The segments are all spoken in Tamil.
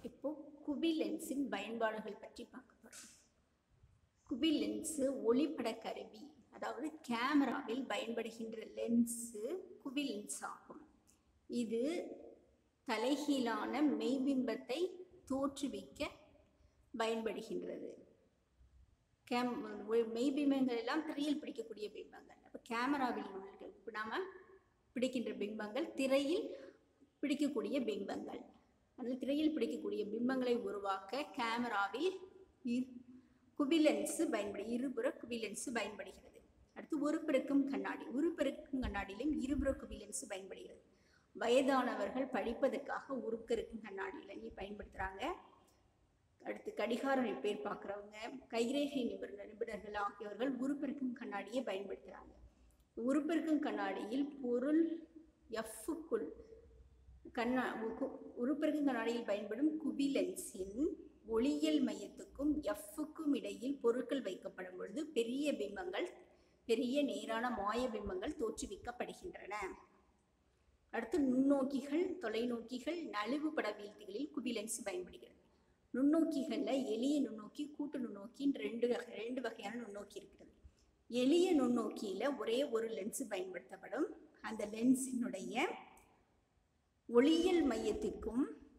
இப்போ குவி லென்ஸின் பயன்பாடுகள் பற்றி பார்க்க போகிறோம் குவி லென்ஸு ஒளிப்பட கருவி அதாவது கேமராவில் பயன்படுகின்ற லென்ஸு குவி லென்ஸ் ஆகும் இது தலைகீழான மெய்பிம்பத்தை தோற்றுவிக்க பயன்படுகின்றது கேம் ஒ- மெய்பிம்பங்கள் எல்லாம் திரையில் பிடிக்கக்கூடிய பிம்பங்கள் அப்போ கேமராவில் உள்ள இப்போ நாம் பிடிக்கின்ற பிம்பங்கள் திரையில் பிடிக்கக்கூடிய பிம்பங்கள் அதில் திரையில் பிடிக்கக்கூடிய பிம்பங்களை உருவாக்க கேமராவில் இரு குவிலென்ஸு பயன்படு இருபுற குவிலென்ஸு பயன்படுகிறது அடுத்து உருப்பெருக்கும் கண்ணாடி உருப்பெருக்கும் கண்ணாடியிலும் இருபுற குவிலென்ஸு பயன்படுகிறது வயதானவர்கள் படிப்பதற்காக உருப்பெருக்கும் கண்ணாடி இலங்கை பயன்படுத்துகிறாங்க அடுத்து கடிகார ரிப்பேர் பார்க்குறவங்க கைரேகை நிபுணர் நிபுணர்கள் ஆகியோர்கள் உருப்பெருக்கும் கண்ணாடியை பயன்படுத்துகிறாங்க உருப்பெருக்கும் கண்ணாடியில் பொருள் எஃப்க்குள் கண்ணா உகு- உருப்பெருக்கும் கண்ணாடியில் பயன்படும் குவிலென்ஸின் ஒளியியல் மையத்துக்கும் எஃப்க்கும் இடையில் பொருட்கள் வைக்கப்படும் பொழுது பெரிய பிம்பங்கள் பெரிய நேரான மாய பிம்பங்கள் தோற்றுவிக்கப்படுகின்றன அடுத்து நுண்ணோக்கிகள் தொலைநோக்கிகள் நழுவு பட வீழ்த்திகளில் குவிலென்ஸ் பயன்படுகிறது நுண்ணோக்கிகளில் எளிய நுண்ணோக்கி கூட்டு நுண்ணோக்கின்னு ரெண்டு வகை ரெண்டு வகையான நுண்ணோக்கி இருக்கிறது எளிய நுண்ணோக்கியில் ஒரே ஒரு லென்ஸ் பயன்படுத்தப்படும் அந்த லென்ஸினுடைய ஒளியியல் மையத்திற்கும்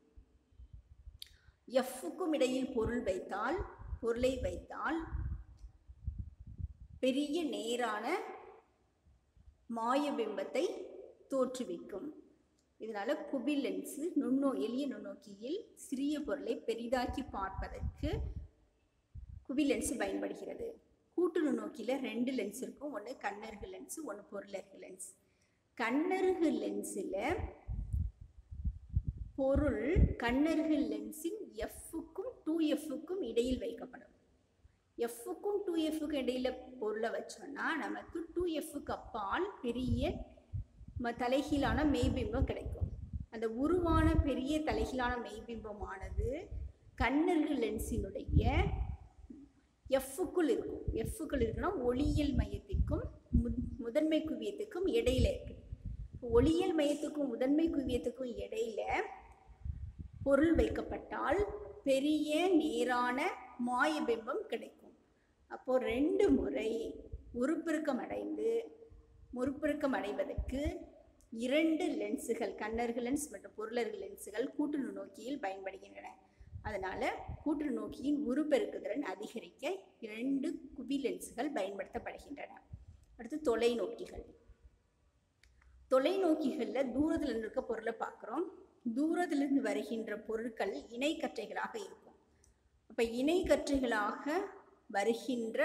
எஃப்க்கும் இடையில் பொருள் வைத்தால் பொருளை வைத்தால் பெரிய நேரான மாயபிம்பத்தை தோற்றுவிக்கும் இதனால குபி லென்ஸு நுண்ணோ எளிய நுண்ணோக்கியில் சிறிய பொருளை பெரிதாக்கி பார்ப்பதற்கு குவி லென்ஸ் பயன்படுகிறது கூட்டு நுண்ணோக்கியில் ரெண்டு லென்ஸ் இருக்கும் ஒன்று கண்ணருகு லென்ஸு ஒன்று பொருளருகு லென்ஸ் கண்ணருகு லென்ஸில் பொருள் கண்ணருகு லென்ஸின் எஃப்க்கும் டூ எஃப்க்கும் இடையில் வைக்கப்படும் எஃப்க்கும் டூ எஃப்க்கும் இடையில பொருளை வச்சோம்னா நமக்கு டூ எஃப்க்கு அப்பால் பெரிய ம தலைகீழான மெய்பிம்பம் கிடைக்கும் அந்த உருவான பெரிய தலைகீழான மெய்பிம்பமானது கண்ணருகு லென்ஸினுடைய எஃப்க்குள் இருக்கும் எஃப்க்குள் இருக்குன்னா ஒளியியல் மையத்திற்கும் முத் முதன்மை குவியத்துக்கும் இடையில இருக்குது ஒளியியல் மையத்துக்கும் முதன்மை குவியத்துக்கும் இடையில பொருள் வைக்கப்பட்டால் பெரிய நேரான மாயபிம்பம் கிடைக்கும் அப்போ ரெண்டு முறை உருப்பெருக்கம் அடைந்து முறுப்பெருக்கம் அடைவதற்கு இரண்டு லென்ஸுகள் கண்ணருகு லென்ஸ் மற்றும் பொருளருகு லென்ஸுகள் கூட்டு நுண்ணோக்கியில் பயன்படுகின்றன அதனால கூட்டு நுண்ணோக்கியின் உருப்பெருக்குதிறன் அதிகரிக்க இரண்டு குவி லென்ஸுகள் பயன்படுத்தப்படுகின்றன அடுத்து தொலைநோக்கிகள் தொலைநோக்கிகளில் தூரத்தில் இருந்து இருக்க பொருளை பார்க்குறோம் தூரத்திலிருந்து வருகின்ற பொருட்கள் இணைக்கற்றைகளாக இருக்கும் அப்போ இணைக்கற்றைகளாக வருகின்ற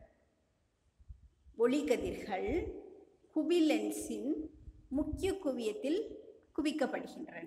ஒளிக்கதிர்கள் குவி லென்ஸின் முக்கிய குவியத்தில் குவிக்கப்படுகின்றன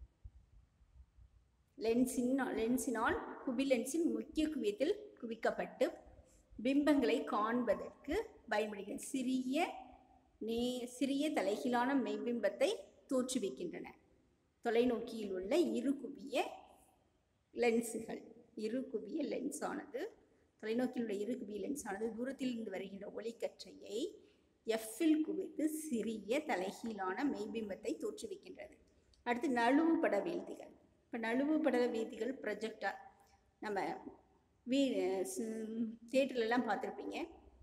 லென்ஸின் லென்ஸினால் குவி லென்ஸின் முக்கிய குவியத்தில் குவிக்கப்பட்டு பிம்பங்களை காண்பதற்கு பயன்படுகிறது சிறிய நே சிறிய தலைகீழான மெய்பிம்பத்தை தோற்றுவிக்கின்றன தொலைநோக்கியில் உள்ள இரு குவிய லென்ஸுகள் இரு குவிய லென்ஸானது தொலைநோக்கியில் உள்ள இரு குவிய லென்ஸானது தூரத்தில் இருந்து வருகின்ற ஒளிக்கற்றையை எஃப்பில் குவித்து சிறிய தலைகீழான மெய்பிம்பத்தை தோற்றுவிக்கின்றது அடுத்து நழுவு பட வீழ்த்திகள் இப்போ நழுவு பட வீழ்த்திகள் ப்ரொஜெக்டார் நம்ம வீ தேட்டர்லலாம் பார்த்துருப்பீங்க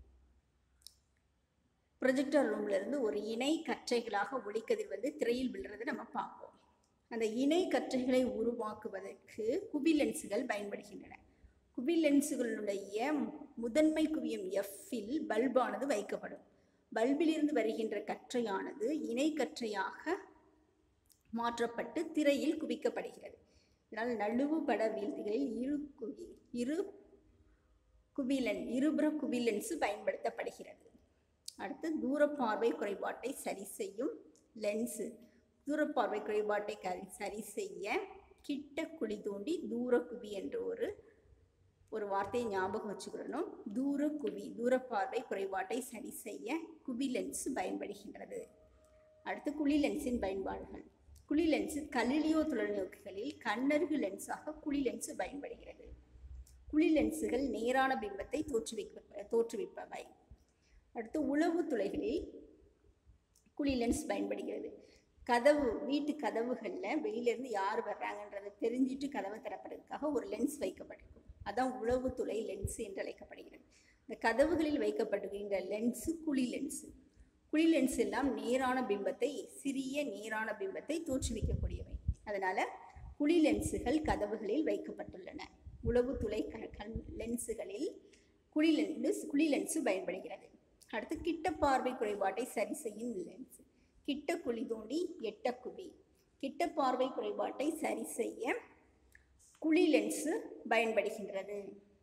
ப்ரொஜெக்டர் ரூம்ல இருந்து ஒரு இணை கற்றைகளாக ஒளிக்கதிர் வந்து திரையில் விழுறதை நம்ம பார்ப்போம் அந்த இணை கற்றைகளை உருவாக்குவதற்கு குவி லென்ஸுகள் பயன்படுகின்றன குவி லென்ஸுகளுடைய முதன்மை குவியம் எஃப்பில் பல்பானது வைக்கப்படும் பல்பிலிருந்து வருகின்ற கற்றையானது இணை கற்றையாக மாற்றப்பட்டு திரையில் குவிக்கப்படுகிறது இதனால் நழுவு பட வீழ்த்திகளில் இரு குவி இரு குவிலன் இருபுற குவிலென்ஸு பயன்படுத்தப்படுகிறது அடுத்து தூரப்பார்வை குறைபாட்டை சரி செய்யும் லென்ஸு தூரப்பார்வை குறைபாட்டை கரி சரி செய்ய கிட்ட குழி தோண்டி தூர குவி என்ற ஒரு ஒரு வார்த்தையை ஞாபகம் வச்சுக்கிடணும் தூர குவி தூரப்பார்வை குறைபாட்டை சரி செய்ய குவி லென்ஸ் பயன்படுகின்றது அடுத்து குழி லென்ஸின் பயன்பாடுகள் குழி லென்ஸு கலிலியோ தொலைநோக்கிகளில் கண்ணருகு லென்ஸாக குழி லென்ஸு பயன்படுகிறது குழி லென்ஸுகள் நேரான பிம்பத்தை தோற்றுவிப்ப தோற்றுவிப்பவை அடுத்து உளவு துளைகளில் குழி லென்ஸ் பயன்படுகிறது கதவு வீட்டு கதவுகளில் வெளியிலேருந்து யார் வர்றாங்கன்றதை தெரிஞ்சுட்டு கதவை திறப்பதற்காக ஒரு லென்ஸ் வைக்கப்பட்டிருக்கும் அதான் உளவு துளை லென்ஸ் என்று அழைக்கப்படுகிறது இந்த கதவுகளில் வைக்கப்படுகின்ற லென்ஸு குழி லென்ஸு குழி லென்ஸ் எல்லாம் நேரான பிம்பத்தை சிறிய நேரான பிம்பத்தை தோற்றுவிக்கக்கூடியவை அதனால் குழி லென்ஸுகள் கதவுகளில் வைக்கப்பட்டுள்ளன உளவு துளை க- கண் லென்ஸுகளில் குழி லென்ஸ் குழி லென்ஸு பயன்படுகிறது அடுத்து கிட்ட பார்வை குறைபாட்டை சரி செய்யும் லென்ஸ் கிட்ட குழி தோண்டி எட்ட குவி கிட்ட பார்வை குறைபாட்டை சரி செய்ய குழி லென்ஸு பயன்படுகின்றது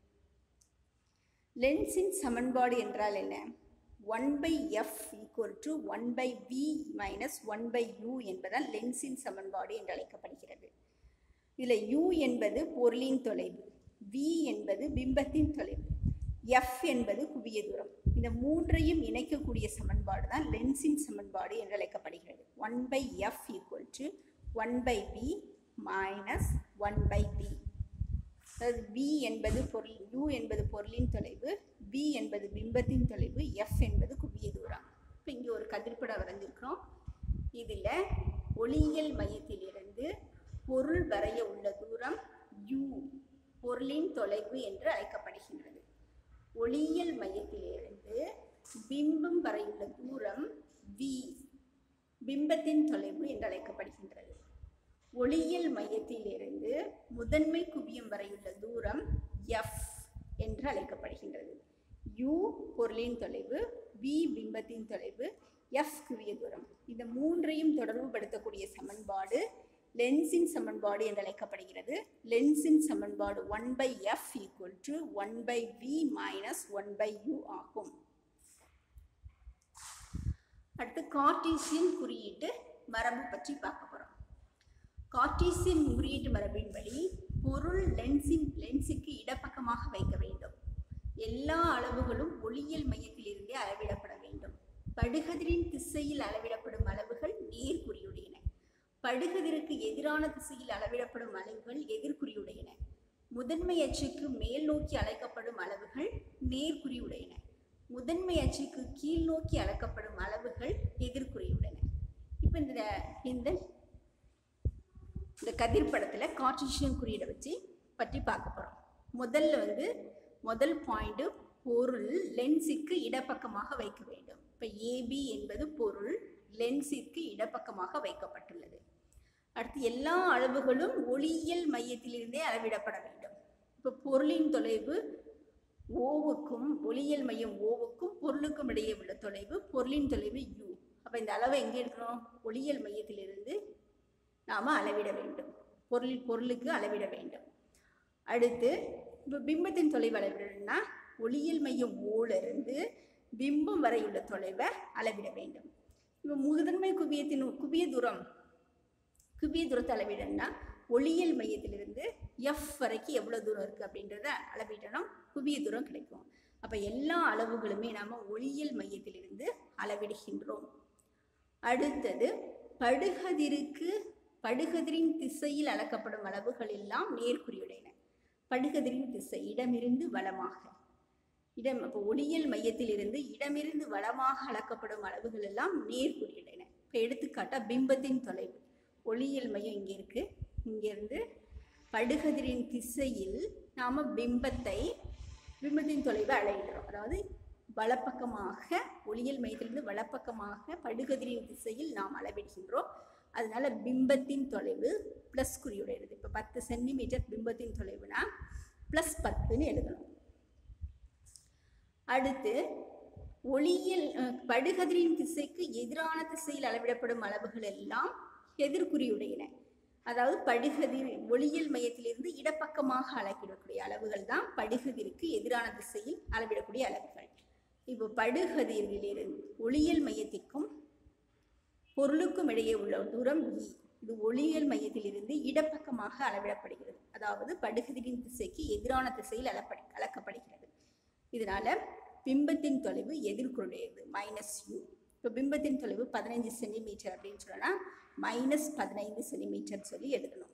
லென்ஸின் சமன்பாடு என்றால் என்ன one by F equal to one by V minus one by U என்பதால் லென்ஸின் சமன்பாடு என்று அழைக்கப்படுகிறது இதில் யூ என்பது பொருளின் தொலைவு வி என்பது பிம்பத்தின் தொலைவு எஃப் என்பது குவிய தூரம் இந்த மூன்றையும் இணைக்கக்கூடிய சமன்பாடு தான் லென்ஸின் சமன்பாடு என்று அழைக்கப்படுகிறது one by F equal to one by V minus one by V அதாவது வி என்பது பொருள் யூ என்பது பொருளின் தொலைவு வி என்பது பிம்பத்தின் தொலைவு எஃப் என்பது குவிய தூரம் இப்போ இங்கே ஒரு கதிர்படம் வரைஞ்சிருக்கிறோம் இதில் ஒளியியல் மையத்திலிருந்து பொருள் வரைய உள்ள தூரம் யூ பொருளின் தொலைவு என்று அழைக்கப்படுகின்றது ஒளியியல் மையத்திலிருந்து பிம்பம் வரையுள்ள தூரம் வி பிம்பத்தின் தொலைவு என்று அழைக்கப்படுகின்றது ஒளியியல் மையத்திலிருந்து முதன்மை குவியம் வரையுள்ள தூரம் எஃப் என்று அழைக்கப்படுகின்றது யூ பொருளின் தொலைவு வி பிம்பத்தின் தொலைவு எஃப் குவிய தூரம் இந்த மூன்றையும் தொடர்புபடுத்தக்கூடிய சமன்பாடு லென்ஸின் சமன்பாடு என்று அழைக்கப்படுகிறது லென்ஸின் சமன்பாடு one by F equal to one by V minus one by U ஆகும் அடுத்து கார்ட்டீசியன் குறியீட்டு மரபு பற்றி பார்க்க போகிறோம் கார்ட்டீசியன் குறியீட்டு மரபின்படி பொருள் லென்ஸின் லென்ஸுக்கு இடப்பக்கமாக வைக்க வேண்டும் எல்லா அளவுகளும் ஒளியியல் மையத்திலிருந்தே அளவிடப்பட வேண்டும் படுகதிரின் திசையில் அளவிடப்படும் அளவுகள் நேர்குறியுடையன படுகதிருக்கு எதிரான திசையில் அளவிடப்படும் அளவுகள் எதிர்குறியுடையன முதன்மை அச்சுக்கு மேல் நோக்கி அளக்கப்படும் அளவுகள் நேர்குறியுடையன முதன்மை அச்சுக்கு கீழ் நோக்கி அளக்கப்படும் அளவுகள் எதிர்குறியுடையன இப்போ இந்த இந்த இந்த கதிர் படத்தில் கார்ட்டீசியன் குறியீடை வச்சு பற்றி பார்க்க போகிறோம் முதல்ல வந்து முதல் பாயிண்ட்டு பொருள் லென்ஸுக்கு இடப்பக்கமாக வைக்க வேண்டும் இப்போ ஏபி என்பது பொருள் லென்ஸிற்கு இடப்பக்கமாக வைக்கப்பட்டுள்ளது அடுத்து எல்லா அளவுகளும் ஒளியியல் மையத்திலிருந்தே அளவிடப்பட வேண்டும் இப்போ பொருளின் தொலைவு ஓவுக்கும் ஒளியியல் மையம் ஓவுக்கும் பொருளுக்கும் இடையே உள்ள தொலைவு பொருளின் தொலைவு யூ அப்போ இந்த அளவை எங்கே எடுக்கணும் ஒளியியல் மையத்திலிருந்து நாம் அளவிட வேண்டும் பொருளின் பொருளுக்கு அளவிட வேண்டும் அடுத்து இப்போ பிம்பத்தின் தொலைவு அளவிடணும்னா ஒளியியல் மையம் ஓலிருந்து பிம்பம் வரை உள்ள தொலைவை அளவிட வேண்டும் இப்போ முதன்மை குவியத்தின் குவிய தூரம் குவிய தூரத்தை அளவிடணும்னா ஒளியியல் மையத்திலிருந்து எஃப் வரைக்கும் எவ்வளோ தூரம் இருக்குது அப்படின்றத அளவிடணும் குவிய தூரம் கிடைக்கும் அப்போ எல்லா அளவுகளுமே நாம் ஒளியியல் மையத்திலிருந்து அளவிடுகின்றோம் அடுத்தது படுகதிருக்கு படுகதிரின் திசையில் அளக்கப்படும் அளவுகள் எல்லாம் நேர்குறியுடையன படுகதிரின் திசை இடமிருந்து வலமாக இடம் அப்போ ஒளியியல் மையத்திலிருந்து இடமிருந்து வலமாக அளக்கப்படும் அளவுகள் எல்லாம் நேர்குறியுடையன இப்போ எடுத்துக்காட்டா பிம்பத்தின் தொலைவு ஒளியியல் மையம் இங்கே இருக்கு இங்கேருந்து படுகதிரின் திசையில் நாம் பிம்பத்தை பிம்பத்தின் தொலைவை அளவிடுறோம் அதாவது வலப்பக்கமாக ஒளியியல் மையத்திலிருந்து வலப்பக்கமாக படுகதிரின் திசையில் நாம் அளவிடுகின்றோம் அதனால பிம்பத்தின் தொலைவு ப்ளஸ் குறியுடையது இப்போ பத்து சென்டிமீட்டர் பிம்பத்தின் தொலைவுனா ப்ளஸ் பத்துன்னு எழுதணும் அடுத்து ஒளியியல் அஹ், படுகதிரின் திசைக்கு எதிரான திசையில் அளவிடப்படும் அளவுகள் எல்லாம் எதிர்குறியுடையன அதாவது படுகதிர் ஒளியியல் மையத்திலிருந்து இடப்பக்கமாக அளக்கிடக்கூடிய அளவுகள் தான் படுகதிருக்கு எதிரான திசையில் அளவிடக்கூடிய அளவுகள் இப்போ படுகதிரிலிருந்து ஒளியியல் மையத்திற்கும் பொருளுக்கும் இடையே உள்ள தூரம் இ இது ஒளியியல் மையத்திலிருந்து இடப்பக்கமாக அளவிடப்படுகிறது அதாவது படுகதிரின் திசைக்கு எதிரான திசையில் அளப்ப அளக்கப்படுகிறது இதனால பிம்பத்தின் தொலைவு எதிர்குறையுடையது மைனஸ் யூ இப்போ பிம்பத்தின் தொலைவு பதினைஞ்சு சென்டிமீட்டர் அப்படின்னு சொன்னா மைனஸ் பதினைந்து சென்டிமீட்டர் சொல்லி எழுதணும்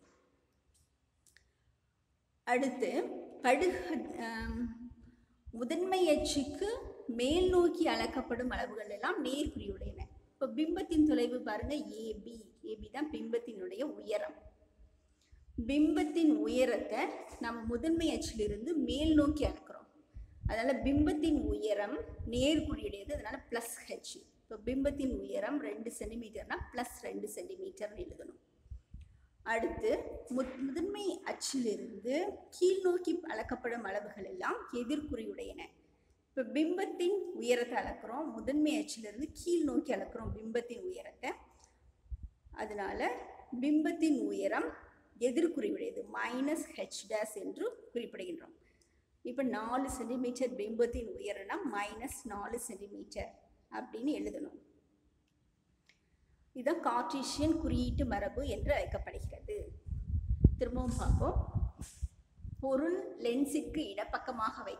அடுத்து படுக ஆம், முதன்மை அச்சுக்கு மேல் நோக்கி அளக்கப்படும் அளவுகள் எல்லாம் நேர்குறியுடையன இப்போ பிம்பத்தின் தொலைவு பாருங்க ஏபி ஏபி தான் பிம்பத்தினுடைய உயரம் பிம்பத்தின் உயரத்தை நம்ம முதன்மை அச்சிலிருந்து மேல் நோக்கி அளக்கிறோம் அதனால பிம்பத்தின் உயரம் நேர்குறியுடையது அதனால ப்ளஸ் ஹெச் இப்போ பிம்பத்தின் உயரம் ரெண்டு சென்டிமீட்டர்னா ப்ளஸ் ரெண்டு சென்டிமீட்டர்னு எழுதணும் அடுத்து முத் முதன்மை அச்சிலிருந்து கீழ் நோக்கி அளக்கப்படும் அளவுகள் எல்லாம் எதிர்குறியுடையன இப்போ பிம்பத்தின் உயரத்தை அளக்கிறோம் முதன்மை அச்சிலிருந்து கீழ் நோக்கி அளக்கிறோம் பிம்பத்தின் உயரத்தை அதனால பிம்பத்தின் உயரம் எதிர்குறியுடையது மைனஸ் ஹெச் டேஸ் என்று குறிப்பிடுகின்றோம் இப்போ நாலு சென்டிமீட்டர் பிம்பத்தின் உயரம்னா மைனஸ் நாலு சென்டிமீட்டர் அப்படின்னு எழுதணும் இதுதான் கார்டீசியன் குறியீட்டு மரபு என்று அழைக்கப்படுகிறது திரும்பவும் பார்ப்போம் பொருள் லென்ஸிற்கு இடப்பக்கமாக வை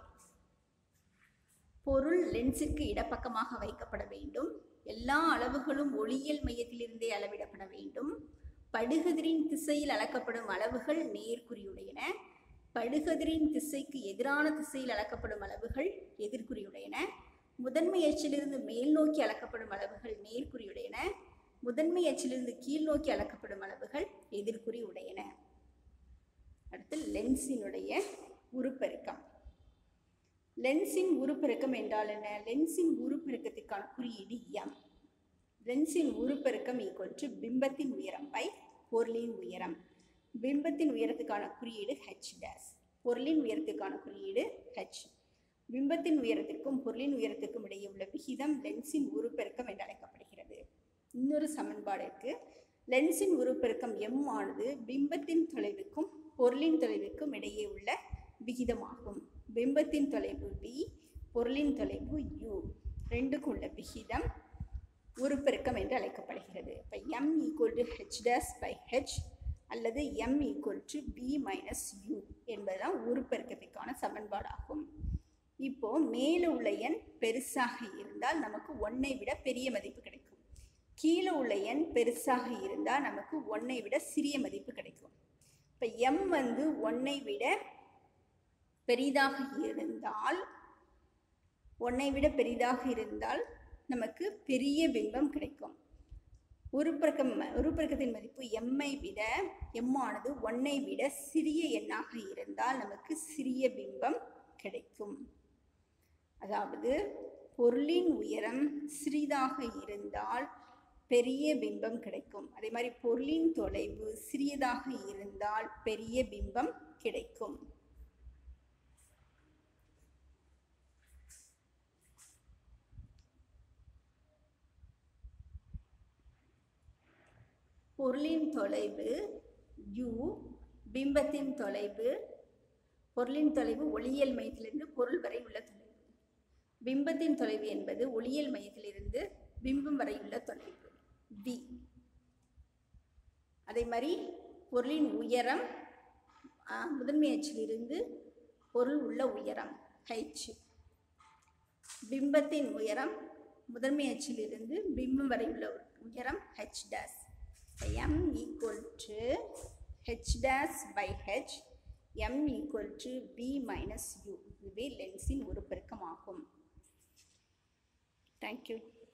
பொருள் லென்ஸிற்கு இடப்பக்கமாக வைக்கப்பட வேண்டும் எல்லா அளவுகளும் ஒளியியல் மையத்திலிருந்தே அளவிடப்பட வேண்டும் படுகதிரின் திசையில் அளக்கப்படும் அளவுகள் நேர்குறியுடையன படுகதிரின் திசைக்கு எதிரான திசையில் அளக்கப்படும் அளவுகள் எதிர்குறியுடையன முதன்மை அச்சிலிருந்து மேல் நோக்கி அளக்கப்படும் அளவுகள் நேர்குறியுடையன முதன்மை அச்சிலிருந்து கீழ் நோக்கி அளக்கப்படும் அளவுகள் எதிர்குறி உடையன அடுத்து லென்ஸினுடைய உருப்பெருக்கம் லென்ஸின் உருப்பெருக்கம் என்றால் என்ன லென்ஸின் உருப்பெருக்கத்திற்கான குறியீடு எம் லென்ஸின் உருப்பெருக்கம் ஈக்குவல் டு பிம்பத்தின் உயரம் பை பொருளின் உயரம் பிம்பத்தின் உயரத்துக்கான குறியீடு ஹெச் டேஸ் பொருளின் உயரத்துக்கான குறியீடு ஹெச் பிம்பத்தின் உயரத்திற்கும் பொருளின் உயரத்திற்கும் இடையே உள்ள விகிதம் லென்ஸின் உருப்பெருக்கம் என்று அழைக்கப்படுகிறது இன்னொரு சமன்பாடு இருக்கு லென்ஸின் உருப்பெருக்கம் எம் ஆனது பிம்பத்தின் தொலைவுக்கும் பொருளின் தொலைவுக்கும் இடையே உள்ள விகிதமாகும் பிம்பத்தின் தொலைவு டி பொருளின் தொலைவு யூ ரெண்டுக்கும் உள்ள விகிதம் உருப்பெருக்கம் என்று அழைக்கப்படுகிறது இப்போ M equal to H dash by H அல்லது M equal to B minus U என்பதுதான் உருப்பெருக்கத்திற்கான சமன்பாடாகும் இப்போ மேலே உள்ள எண் பெருசாக இருந்தால் நமக்கு ஒன்னை விட பெரிய மதிப்பு கிடைக்கும் கீழே உள்ள எண் பெருசாக இருந்தால் நமக்கு ஒன்னை விட சிறிய மதிப்பு கிடைக்கும் இப்போ எம் வந்து ஒன்னை விட பெரிதாக இருந்தால் ஒன்னை விட பெரிதாக இருந்தால் நமக்கு பெரிய பிம்பம் கிடைக்கும் உருப்பெருக்கம் உருப்பெருக்கத்தின் மதிப்பு எம்மை விட எம் ஆனது ஒன்னை விட சிறிய எண்ணாக இருந்தால் நமக்கு சிறிய பிம்பம் கிடைக்கும் அதாவது பொருளின் உயரம் சிறிதாக இருந்தால் பெரிய பிம்பம் கிடைக்கும் அதே மாதிரி பொருளின் தொலைவு சிறியதாக இருந்தால் பெரிய பிம்பம் கிடைக்கும் பொருளின் தொலைவு u பிம்பத்தின் தொலைவு பொருளின் தொலைவு ஒளியியல் மையத்திலிருந்து பொருள் வரை உள்ள தொலைவு பிம்பத்தின் தொலைவு என்பது ஒளியியல் மையத்திலிருந்து பிம்பம் வரை உள்ள தொலைவு v அதே மாதிரி பொருளின் உயரம் ஆ, முதன்மை அச்சிலிருந்து பொருள் உள்ள உயரம் h பிம்பத்தின் உயரம் முதன்மை அச்சிலிருந்து பிம்பம் வரை உள்ள உயரம் h dash m equal to h dash by h m equal to b minus u இதுவே லென்ஸின் ஒரு பெருக்கமாகும் தேங்க்யூ